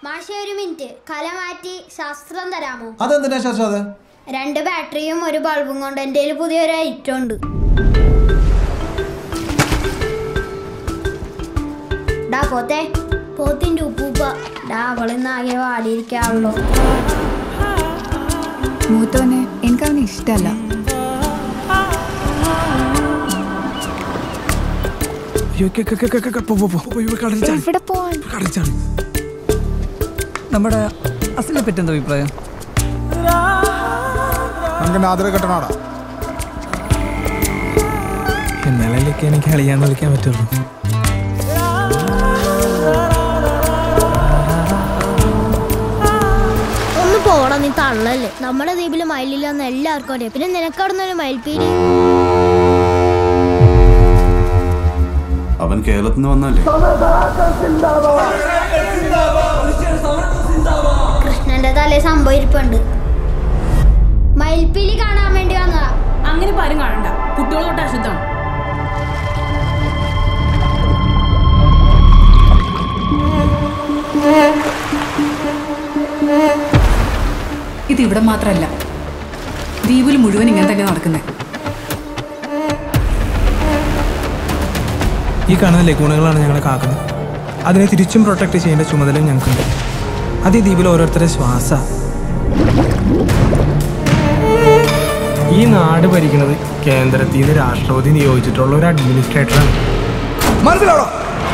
മാഷെ ഒരു മിനിറ്റ് കല മാറ്റി ശാസ്ത്രം തരാമോ അതെന്തിനാ ശാശ്വത രണ്ട് ബാറ്ററിയും ഒരു ബൾബും കൊണ്ട് എൻ്റെ കയ്യിൽ പുതിയൊരു ഐറ്റം ഉണ്ട് ഡാ പോത്തെ പോത്തിന്റെ ഉപ്പൂപ്പ ഡാ അവളിന്ന് ആകെ വാടിയിരിക്കാണല്ലോ മൂത്തോനെ എനിക്ക് അവനെ ഇഷ്ടമല്ല അയ്യോ, കെ- കെ- കെ- കെ- കെ- പോ- പോ- പോ. പോ, ഇവിടെ കടലിൽ ചാടി. എവിടെ പോവാൻ കടലിൽ ചാടി. നമ്മുടെ അസിനെ പറ്റി എന്താ അഭിപ്രായം നമുക്ക് നാദര കെട്ടണാടാ എന്നാലല്ലേ എനിക്ക് കളിയാന്ന് വിളിക്കാൻ പറ്റുള്ളൂ ഒന്ന് പോടാ നീ തള്ളല്ലേ നമ്മുടെ ദ്വീപിൽ മയിലില്ലെന്ന് എല്ലാവർക്കും അറിയാം പിന്നെ നിനക്കവിടുന്ന് ഒരു മയിൽപ്പീരി അവൻ കേരളത്തിൽ നിന്ന് വന്നല്ലേ കൃഷ്ണന്റെ തലേ സംഭവം ഇരിപ്പുണ്ട് മയിൽപ്പീലി കാണാൻ വേണ്ടി വന്നതാ അങ്ങനെ പാരും കാണണ്ട കുട്ടികൾ തൊട്ട് അശുദ്ധമാണ് ഇത് ഇവിടെ മാത്രമല്ല ദ്വീപിൽ മുഴുവൻ ഇങ്ങനെ തന്നെ നടക്കുന്നത് ഈ കാണുന്ന ലഗൂണുകളാണ് ഞങ്ങളെ കാക്കുന്നത് അതിനെ തിരിച്ചും പ്രൊട്ടക്ട് ചെയ്യേണ്ട ചുമതലയും ഞങ്ങൾക്കുണ്ട് അത് ഈ ദ്വീപിൽ ഓരോരുത്തരുടെ ശ്വാസ ഈ നാട് ഭരിക്കുന്നത് കേന്ദ്രത്തിൽ നിന്ന് രാഷ്ട്രപതി നിയോഗിച്ചിട്ടുള്ള ഒരു അഡ്മിനിസ്ട്രേറ്ററാണ് മനസ്സിലാവോ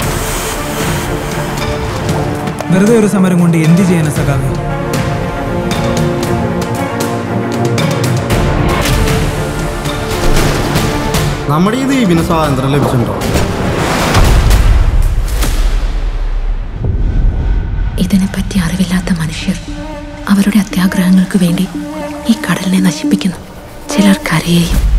വെറുതെ ഒരു സമരം കൊണ്ട് എന്ത് ചെയ്യാനാ സഖാവേ നമ്മുടെ ഈ ദ്വീപിന് സ്വാതന്ത്ര്യം ലഭിച്ചിട്ടുണ്ടോ ഇതിനെപ്പറ്റി അറിവില്ലാത്ത മനുഷ്യർ അവരുടെ അത്യാഗ്രഹങ്ങൾക്ക് വേണ്ടി ഈ കടലിനെ നശിപ്പിക്കുന്നു ചിലർ കരയെയും